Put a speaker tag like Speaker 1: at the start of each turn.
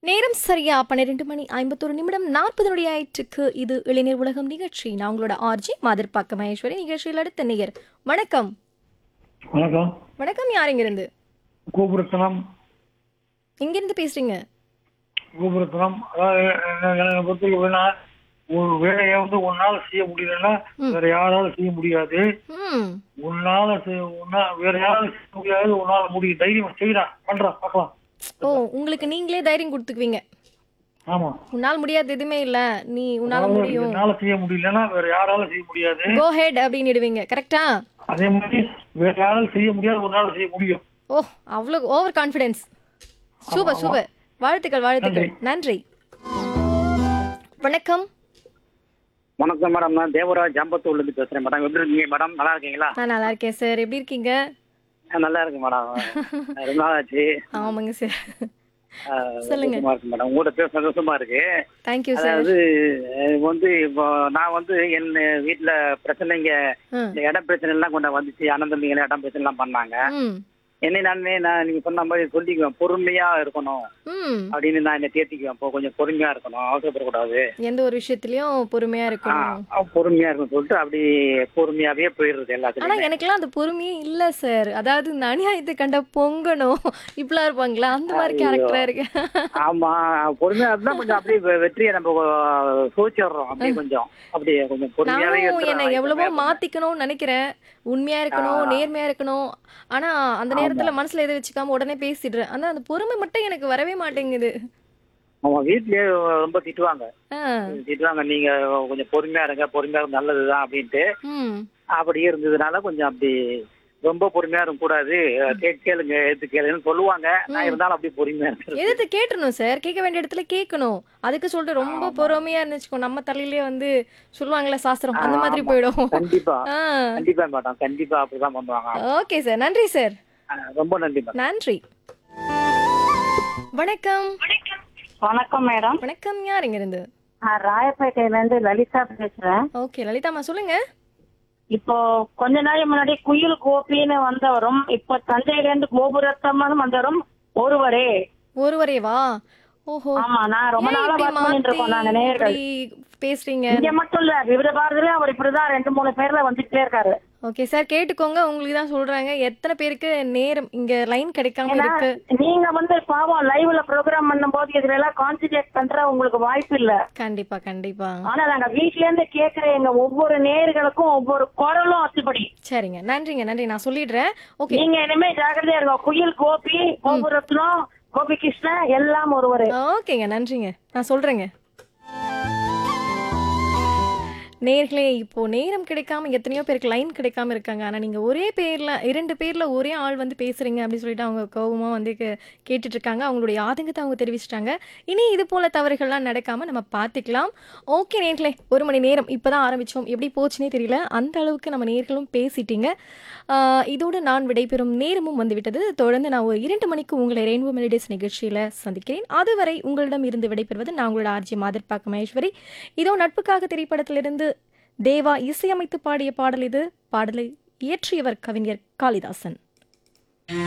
Speaker 1: நேரம் சரியா பன்னிரெண்டு மணி ஐம்பத்தொரு நிமிடம் நாற்பது நொடி ஆயிற்றுக்கு இது இளைஞர் உலகம் நிகழ்ச்சி நான் உங்களோட ஆர்ஜி மதுர்பாக்க மகேஸ்வரி நிகழ்ச்சியில் அடுத்த நேயர் வணக்கம்
Speaker 2: வணக்கம்
Speaker 1: வணக்கம் யார் இங்கிருந்து
Speaker 2: கோபுரத்தனம்
Speaker 1: இங்கிருந்து பேசுறீங்க
Speaker 2: கோபுரத்தனம் அதாவது என்ன- எனக்கு பொறுத்தவரைக்கும் ஒரு வேலையை வந்து உன்னால செய்ய முடியலன்னா
Speaker 1: ம்.
Speaker 2: வேற யாராலும் செய்ய முடியாது
Speaker 1: ம்
Speaker 2: உன்னால செய்- உன்னா வேற யாராலும் செய்ய முடியாது உன்னால முடியும் தைரியம் செய்யறான் பண்றான் பார்க்கலாம்
Speaker 1: ஓ உங்களுக்கு நீங்களே தைரியம் கொடுத்துக்குவீங்க
Speaker 2: ஆமா
Speaker 1: உன்னால் முடியாது எதுவுமே இல்ல நீ உன்னால
Speaker 2: அதாவது
Speaker 1: முடியும்
Speaker 2: என்னால செய்ய முடியலன்னா வேற யாராலும் செய்ய முடியாது
Speaker 1: கோ ஹெட் அப்படின்னு இடுவீங்க கரெக்டா
Speaker 2: அதே மாதிரி வேற யாராலும் செய்ய முடியாது உன்னால செய்ய முடியும்
Speaker 1: ஓ அவ்வளோ ஓவர் கான்ஃபிடென்ஸ் சூப்பர் சூப்பர் வாழ்த்துக்கள் வாழ்த்துக்கள் நன்றி வணக்கம்
Speaker 3: வணக்கம் மேடம் நான் தேவராஜ் ஜம்பத்தூர்ல இருந்து பேசுறேன் மேடம் எப்படி இருக்கீங்க மேடம் நல்லா இருக்கீங்களா
Speaker 1: நான் நல்லா இருக்கேன் சார் எப்படி இருக்கீங்க
Speaker 3: ஆ, நல்லா இருக்கு மேடம் ரொம்ப நாள் ஆச்சு
Speaker 1: ஆமாங்க சார்
Speaker 3: ஆ,
Speaker 1: சொல்லுங்க.
Speaker 3: சந்தோஷமா இருக்கு மேடம் உங்கள்கிட்ட பேச சந்தோஷமா இருக்கு
Speaker 1: தேங்க்யூ சார்
Speaker 3: அதாவது அஹ், வந்து இப்போ நான் வந்து என் வீட்டுல பிரச்சனைங்க
Speaker 1: ம்
Speaker 3: இந்த இடம் பிரச்சனை எல்லாம் கொண்டு வந்துச்சு அண்ணன் தம்பிங்க இடம் பிரச்சனை எல்லாம் பண்ணாங்க
Speaker 1: ம்
Speaker 3: என்னை நானே நான் நீங்க சொன்ன மாதிரி சொல்லிக்குவேன் பொறுமையா இருக்கணும்
Speaker 1: ம்
Speaker 3: அப்படின்னு நான் என்ன தேர்த்திக்குவேன் இப்போ கொஞ்சம் பொறுமையா இருக்கணும் அவசரப்படக்கூடாது
Speaker 1: எந்த ஒரு விஷயத்துலயும் பொறுமையா
Speaker 3: ஆ,
Speaker 1: இருக்கணும்
Speaker 3: பொறுமையா இருக்கணும் சொல்லிட்டு அப்படி பொறுமையாவே போயிடுறது
Speaker 1: ஆனா
Speaker 3: எல்லாத்துலயும்
Speaker 1: எனக்கெல்லாம் அந்த பொறுமையே இல்ல சார் அதாவது இந்த அநியாயத்தை கண்ட பொங்கணும் இப்படிலாம் இருப்பாங்களா அந்த மாதிரி
Speaker 3: ஐயோ.
Speaker 1: கேரக்டரா இருக்கு
Speaker 3: ஆமா பொறுமையா இருந்தா கொஞ்சம் அப்படியே வெ- வெற்றியை நம்ம சோச்சிடுறோம் அப்படியே கொஞ்சம் அப்படியே கொஞ்சம் பொறுமையாவே
Speaker 1: நானும்
Speaker 3: எடுத்துடலாம்.
Speaker 1: என்னை எவ்வளவோ
Speaker 3: பொறுமையா
Speaker 1: மாத்திக்கணும்னு நினைக்கிறேன் உண்மையா இருக்கணும் நேர்மையா இருக்கணும் ஆனா அந்த நேரத்துல மனசுல எதை வச்சுக்காம உடனே பேசிடுறேன் ஆனா அந்த பொறுமை மட்டும் எனக்கு வரவே மாட்டேங்குது
Speaker 3: அவங்க வீட்லயே ரொம்ப திட்டுவாங்க
Speaker 1: ஆ,
Speaker 3: திட்டுவாங்க நீங்க கொஞ்சம் பொறுமையா இருங்க பொறுமையா இருங்க நல்லதுதான் அப்படின்ட்டு
Speaker 1: ம்
Speaker 3: அப்படி இருந்ததுனால கொஞ்சம் அப்படி ரொம்ப பொறுமையா இருக்க கூடாது கே- கேளுங்க எடுத்து கேளுங்கன்னு சொல்லுவாங்க நான் இருந்தாலும் அப்படி பொறுமையா இருக்கிறது
Speaker 1: எதிர்த்து கேட்டுறணும் சார் கேட்க வேண்டிய இடத்துல கேட்கணும் அதுக்கு சொல்லிட்டு ரொம்ப பொறுமையா இருந்துச்சுக்கோ நம்ம தலையிலே வந்து சொல்லுவாங்கல்ல சாஸ்திரம் அந்த மாதிரி போயிடும்
Speaker 3: கண்டிப்பா
Speaker 1: ஆ
Speaker 3: கண்டிப்பா மேடம் கண்டிப்பா அப்படிதான் பண்ணுவாங்க
Speaker 1: ஓகே சார் நன்றி சார்
Speaker 3: ஆ, ரொம்ப நன்றி மேடம்
Speaker 1: நன்றி வணக்கம்
Speaker 4: வணக்கம் மேடம்
Speaker 1: வணக்கம் யார் இங்க இருந்து
Speaker 4: நான் ராயப்பேட்டையில இருந்து லலிதா பேசுறேன்
Speaker 1: ஓகே லலிதாமா சொல்லுங்க
Speaker 4: இப்போ கொஞ்ச நாள் முன்னாடி குயில் கோபின்னு வந்தவரும் இப்போ தஞ்சையில இருந்து கோபுரத்தம்மன் வந்தவரும் ஒருவரே
Speaker 1: ஒருவரே வா ஓஹோ
Speaker 4: ஆமா நான் ரொம்ப
Speaker 1: ஏன்
Speaker 4: நாளா
Speaker 1: இப்படி
Speaker 4: ஒர்க் பண்ணிட்டு இருக்கோம் நாங்க
Speaker 1: மாத்தி
Speaker 4: நேயர்கள்
Speaker 1: இப்படி பேசுறீங்க
Speaker 4: இங்க மட்டும் இல்ல விவித பாரதியில அவர் இப்படிதான் ரெண்டு மூணு பேர்ல வந்துட்டே இருக்காரு
Speaker 1: ஓகே சார் கேட்டுக்கோங்க உங்களுக்கு தான் சொல்றாங்க எத்தனை பேருக்கு நேரம் இங்க லைன் கிடைக்காம
Speaker 4: ஏன்னா
Speaker 1: இருக்கு
Speaker 4: நீங்க வந்து பாவம் லைவ்ல ப்ரோக்ராம் பண்ணும்போது இதுல எல்லாம் கான்சென்ட்ரேட் பண்ற உங்களுக்கு வாய்ப்பு இல்ல
Speaker 1: கண்டிப்பா கண்டிப்பா
Speaker 4: ஆனா நாங்க வீட்ல இருந்து கேக்குற எங்க ஒவ்வொரு நேயர்களுக்கும் ஒவ்வொரு குரலும் அத்துப்படி
Speaker 1: சரிங்க நன்றிங்க நன்றி நான் சொல்லிடுறேன் ஓகே
Speaker 4: நீங்க இனிமே ஜாக்கிரதையா இருங்க குயில் கோபி கோபுரத்னம் கோபி கிருஷ்ணன் எல்லாம் ஒருவரு
Speaker 1: ஓகேங்க நன்றிங்க நான் சொல்றேங்க நேர்களே இப்போ நேரம் கிடைக்காம எத்தனையோ பேருக்கு லைன் கிடைக்காம இருக்காங்க ஆனா நீங்க ஒரே பேர்ல இரண்டு பேர்ல ஒரே ஆள் வந்து பேசுறீங்க அப்படின்னு சொல்லிட்டு அவங்க கோபமா வந்து கே- கேட்டுட்டு இருக்காங்க அவங்களுடைய ஆதங்கத்தை அவங்க தெரிவிச்சிட்டாங்க இனி இது போல தவறுகள்லாம் நடக்காம நம்ம பார்த்துக்கலாம் ஓகே நேர்களே ஒரு மணி நேரம் இப்பதான் ஆரம்பிச்சோம் எப்படி போச்சுனே தெரியல அந்த அளவுக்கு நம்ம நேர்களும் பேசிட்டீங்க ஆஹ் இதோடு நான் விடைபெறும் நேரமும் வந்துவிட்டது தொடர்ந்து நான் ஒரு இரண்டு மணிக்கு உங்களை ரெயின்போ மெலடிஸ் நிகழ்ச்சியில் சந்திக்கிறேன் அதுவரை உங்களிடம் இருந்து விடைபெறுவது நான் உங்களோட ஆர்ஜி மாதர்பாக்க மகேஸ்வரி இதோ நட்புக்காக திரைப்படத்திலிருந்து தேவா இசையமைத்து பாடிய பாடல் இது பாடலை இயற்றியவர் கவிஞர் காளிதாசன்